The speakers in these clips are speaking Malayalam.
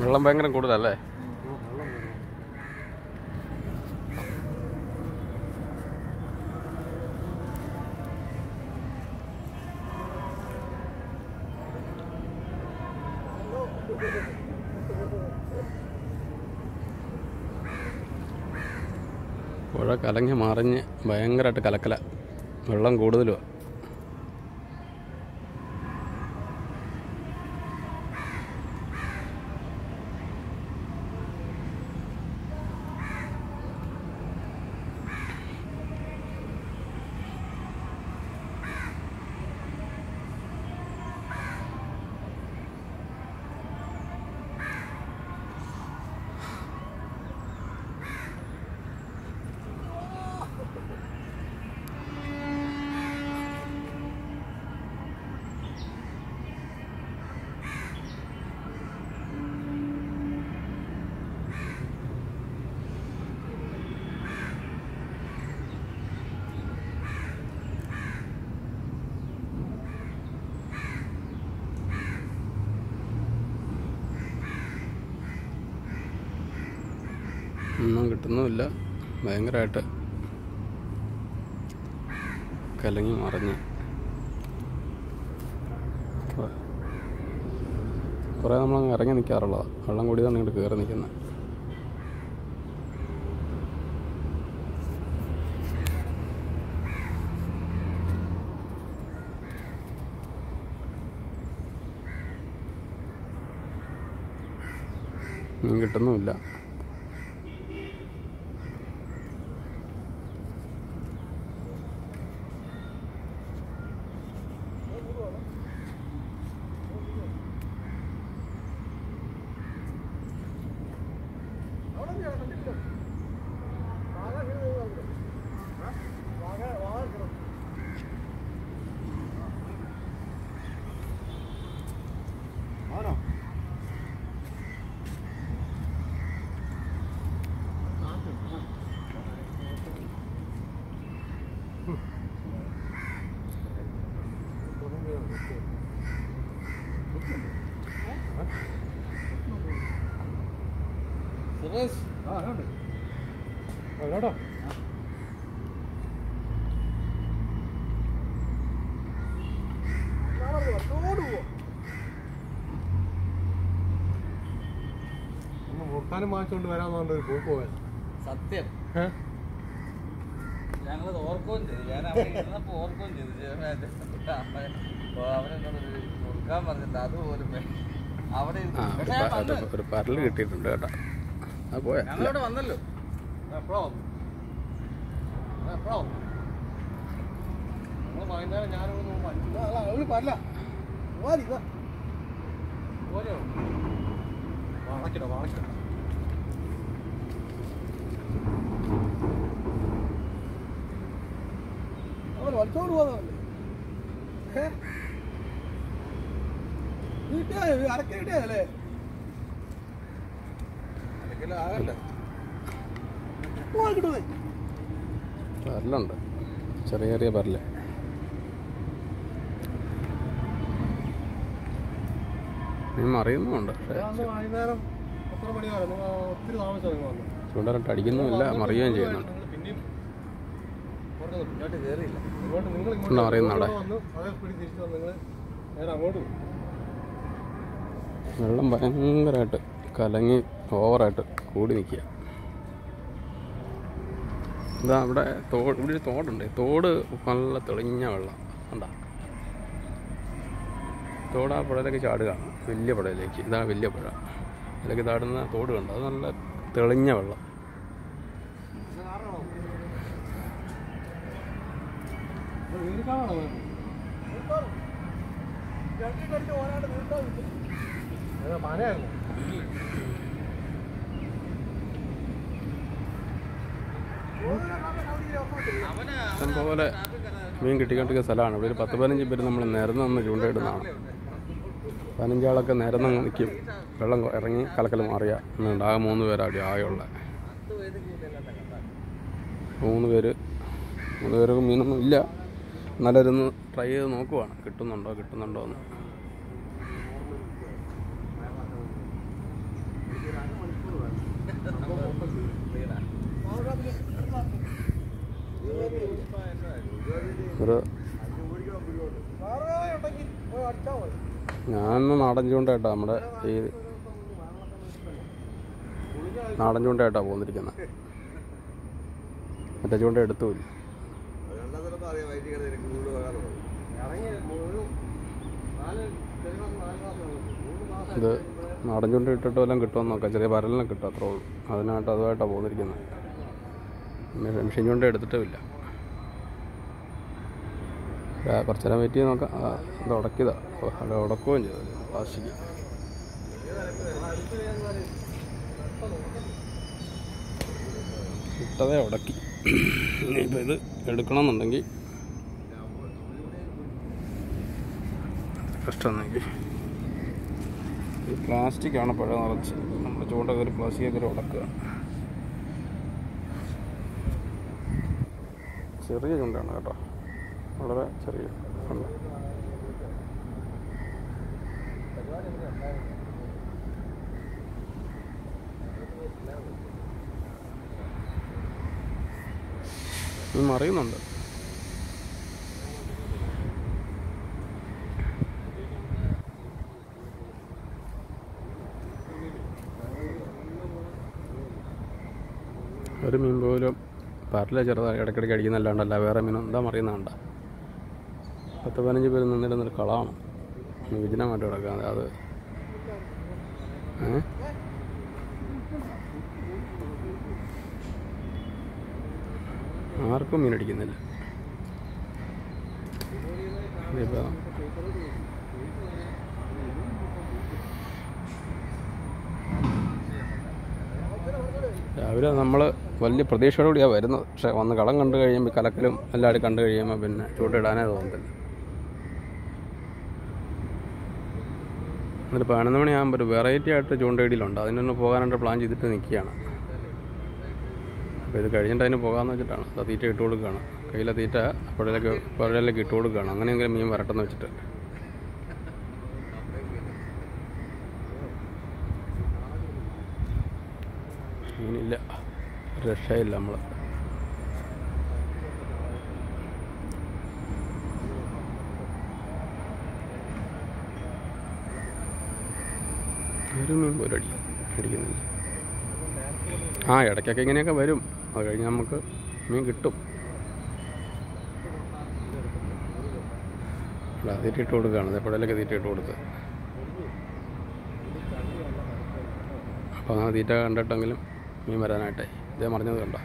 വെള്ളം ഭയങ്കര കൂടുതലല്ലേ പുഴ കലങ്ങി മറിഞ്ഞ് ഭയങ്കരമായിട്ട് കലക്കല വെള്ളം കൂടുതലുമാണ് ഒന്നും കിട്ടുന്നുമില്ല ഭയങ്കരമായിട്ട് കലങ്ങി മറിഞ്ഞ് കുറേ നമ്മൾ ഇറങ്ങി നിൽക്കാറുള്ളതാണ് വെള്ളം കൂടിയതാണ് ഇങ്ങോട്ട് കയറി നിൽക്കുന്നത് ഒന്നും കിട്ടുന്നുമില്ല സുരേഷ് ആ ഉണ്ട് എവിടെടാ ഒന്ന് മുട്ടാനും വാങ്ങിച്ചോണ്ട് വരാന്ന് പറഞ്ഞ ഒരു പോക്ക് പോയത് സത്യം ഞങ്ങളത് ഓർക്കുകയും ചെയ്തു ഞാൻ അവിടെ ഇരുന്നപ്പോ ഓർക്കുകയും ചെയ്തു ചേട്ടനായിട്ട് അവനെന്നോട് കൊടുക്കാൻ പറഞ്ഞിട്ട് അതുപോലും വേ- അവിടെ ഇരുന്ന് ആ ഒരു പക്ഷേ ഞാൻ പ- വന്നു. ഒരു- ഒരു പരൽ കിട്ടിയിട്ടുണ്ട് കേട്ടോ അത് പോയാ ഞങ്ങളിവിടെ വന്നല്ലോ എപ്പോഴാ വന്നു എപ്പോഴാ വന്നു നിങ്ങൾ വൈകുന്നേരം ഞാനൊന്ന് പല്ല പോലെയോ വളക്കിട വളക്കിട വലിച്ചോണ്ട് പോകുന്നതല്ലേ കിട്ടിയാ അരക്ക കിട്ടിയല്ലേ അരക്കിലോ ആകണ്ട കിട്ടുന്നേ പരലുണ്ട് ചെറിയ ചെറിയ പരല് മീൻ മറിയുന്നുമുണ്ട് പക്ഷേ അന്ന് വൈകുന്നേരം എത്ര മണി വരെ നിങ്ങൾ ഒത്തിരി താമസിച്ചു നിങ്ങൾ വന്നു ചൂണ്ടലിട്ട് അടിക്കുന്നുമില്ല മറിയുകയും ചെയ്യുന്നുണ്ട് നിങ്ങൾ പിന്നെയും പുറത്ത് നിൽക്കും. ഇങ്ങോട്ട് കേറിയില്ല ഇങ്ങോട്ട് നിങ്ങൾ ഉണ്ടോ അറിയുന്ന അവിടെ? വന്നു അതേ സ്പീഡിൽ തിരിച്ചു വന്ന് നിങ്ങൾ നേരെ അങ്ങോട്ട് പോകും വെള്ളം ഭയങ്കരമായിട്ട് കലങ്ങി ഓവറായിട്ട് കൂടി നിൽക്കുക ഇതാ ഇവിടെ തോട് ഇവിടെ ഒരു തോടുണ്ട് ഈ തോട് നല്ല തെളിഞ്ഞ വെള്ളം കണ്ടാ തോട് ആ പുഴയിലേക്ക് ചാടുകയാണ് വലിയ പുഴയിലേക്ക് ഇതാ വലിയ പുഴ അതിലേക്ക് ചാടുന്ന തോട് കണ്ടോ അത് നല്ല തെളിഞ്ഞ വെള്ളം വീടിക്കാണോ പനയായിരുന്നു ഇഷ്ടംപോലെ മീൻ കിട്ടിക്കൊണ്ടിരിക്കുന്ന സ്ഥലമാണ് ഇവിടെ ഒരു പത്ത് പതിനഞ്ച് പേര് നമ്മൾ നിരന്ന് നിന്ന് ചൂണ്ടയിടുന്നതാണ് പതിനഞ്ചാളൊക്കെ നിരന്ന് നിൽക്കും വെള്ളം ഇറങ്ങി കലക്കൽ മാറിയ എന്നുണ്ട് ആകെ മൂന്ന് പേരാണ് ആകെയുള്ള മൂന്ന് പേര് മൂന്ന് പേർക്ക് മീനൊന്നും ഇല്ല നല്ലൊരുന്ന് ട്രൈ ചെയ്ത് നോക്കുവാണ് കിട്ടുന്നുണ്ടോ കിട്ടുന്നുണ്ടോ എന്ന് ഒരു വേറെ ഉണ്ടെങ്കിൽ പോയി അടിച്ചാൽ മതി ഞാൻ നാടൻ ചൂണ്ടയായിട്ടാ നമ്മുടെ ഈ നാടൻ ചൂണ്ടയായിട്ടാ പോന്നിരിക്കുന്നത് മറ്റേ ചൂണ്ട എടുത്തുമില്ല ഇറങ്ങി ഒരു നാല് ചെറിയ നാല് മാസം മൂന്ന് മാസം ഇത് നാടൻ ചൂണ്ട ഇട്ടിട്ട് വല്ലതും കിട്ടുമെന്ന് നോക്കാം ചെറിയ പരലിനെ കിട്ടും അത്രേ ഉള്ളൂ അതിനായിട്ട് അതുമായിട്ടാണ് പോന്നിരിക്കുന്നത് മെ- മെഷീൻ ചൂണ്ട എടുത്തിട്ടുമില്ല ആ, കുറച്ച് നേരം വെയിറ്റ് ചെയ്ത് നോക്കാം ആ, ഇത് ഉടക്കിയതാ ഓ, അത് ഉടക്കുകയും ചെയ്തു പ്ലാസ്റ്റിക് ഇട്ടതേ ഉടക്കി ഇനിയിപ്പോൾ ഇത് എടുക്കണമെന്നുണ്ടെങ്കിൽ കഷ്ടമെന്നെങ്കിൽ ഈ പ്ലാസ്റ്റിക്കാണ് പഴയ നിറച്ച് നമ്മുടെ ചൂണ്ട കയറി പ്ലാസ്റ്റിക് കയറി ഉടക്കുക ചെറിയ ചൂണ്ടയാണ് കേട്ടോ വളരെ ചെറിയ ചൂണ്ട ഇത് മറിയുന്നുണ്ട് ഒരു മീൻ പോലും പാട്ടിലെ ചെറുതായി ഇടയ്ക്കിടയ്ക്ക് അടിക്കുന്നല്ലാണ്ടല്ല വേറെ മീനും എന്താ മറിയുന്നതാണ്ട പത്ത് പതിനഞ്ച് പേര് നിന്നിരുന്നൊരു കളമാണ് വിജനമായിട്ട് കിടക്കാതെ അത് ഏ ആർക്കും മീൻ അടിക്കുന്നില്ല ഇതിപ്പോൾ രാവിലെ നമ്മൾ വലിയ പ്രതീക്ഷയോടുകൂടിയാണ് വരുന്നത് പക്ഷേ വന്ന് കളം കണ്ടു കഴിയുമ്പോൾ കലക്കലും എല്ലാവരും കണ്ടു കഴിയുമ്പോൾ പിന്നെ ചൂണ്ടിടാനേ തോന്നത്തില്ല എന്നിട്ട് പതിനൊന്ന് മണിയാകുമ്പോൾ ഒരു വെറൈറ്റി ആയിട്ട് ചൂണ്ടയിടിയിലുണ്ട് അതിനൊന്ന് പോകാനായിട്ട് പ്ലാൻ ചെയ്തിട്ട് നിൽക്കുകയാണ് അപ്പോൾ ഇത് കഴിഞ്ഞിട്ട് അതിന് പോകാമെന്ന് വെച്ചിട്ടാണ് അത് തീറ്റ ഇട്ട് കൊടുക്കുകയാണ് കയ്യിലെ തീറ്റ പുഴയിലേക്ക് പുഴയിലേക്ക് ഇട്ട് കൊടുക്കുകയാണ് അങ്ങനെയെങ്കിലും മീൻ വരട്ടെന്ന് വെച്ചിട്ട് മീനില്ല ഒരു രക്ഷയില്ല നമ്മൾ ഒരു മീൻ പോലും അടി അടിക്കുന്നില്ല ആ ഇടയ്ക്കൊക്കെ ഇങ്ങനെയൊക്കെ വരും അത് കഴിഞ്ഞ് നമുക്ക് മീൻ കിട്ടും ഇവിടെ തീറ്റ ഇട്ട് കൊടുക്കുകയാണ് എപ്പോഴേലൊക്കെ തീറ്റ ഇട്ട് കൊടുത്ത് അപ്പോൾ അങ്ങനെ തീറ്റ കണ്ടിട്ടെങ്കിലും മീൻ വരാനായിട്ടേ ഇതേ മറിഞ്ഞത് കണ്ടോ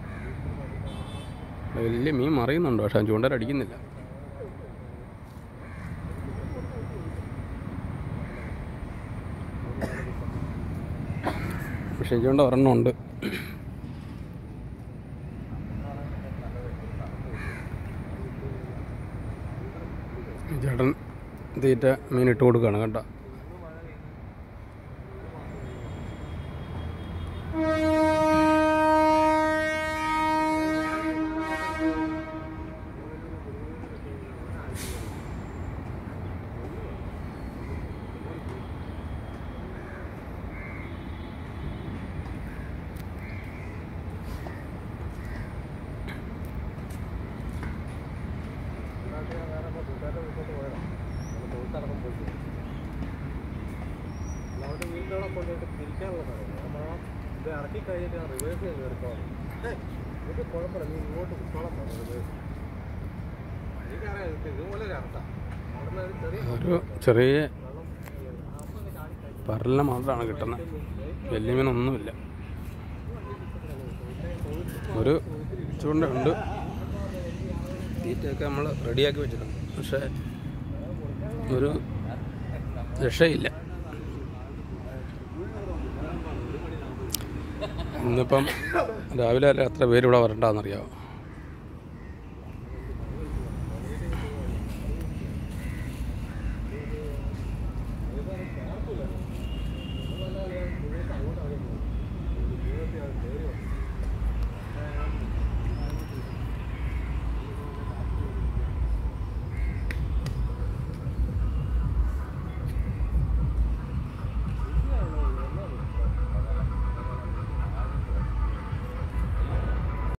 ഇവിടെ വലിയ മീൻ മറിയുന്നുണ്ട് പക്ഷേ ചൂണ്ടൽ അടിക്കുന്നില്ല പക്ഷേ ചൂണ്ട ഒരെണ്ണം ഉണ്ട് ചേട്ടൻ തീറ്റ മീൻ ഇട്ട് കൊടുക്കുകയാണ് കേട്ടോ അവിടെ വീടിൻ്റെ അവിടെ കൊണ്ടുപോയിട്ട് തിരിക്കാനുള്ള സാധനം നമ്മൾ ഇത് ഇറക്കി കഴിഞ്ഞിട്ട് റിവേഴ്സ് ചെയ്ത് കയറിക്കോളാം ഇത് കുഴപ്പമില്ല നീ ഇങ്ങോട്ട് കുത്തോളം റിവേഴ്സ് എനിക്കറിയാം ഇത് ഇതുപോലെ ഒരു അർത്ഥം അവിടെ നിന്ന് ഒരു ചെറിയ ഒരു ചെറിയ പരലിനെ മാത്രമാണ് കിട്ടുന്നത് വലിയ മീനൊന്നുമില്ല ഒരു ചൂണ്ട ഉണ്ട് തീറ്റയൊക്കെ നമ്മൾ റെഡിയാക്കി വെച്ചിട്ടുണ്ട് പക്ഷേ ഒരു രക്ഷയില്ല ഇന്നിപ്പം രാവിലെ വരെ എത്ര പേര് ഇവിടെ വരണ്ടെന്നറിയാമോ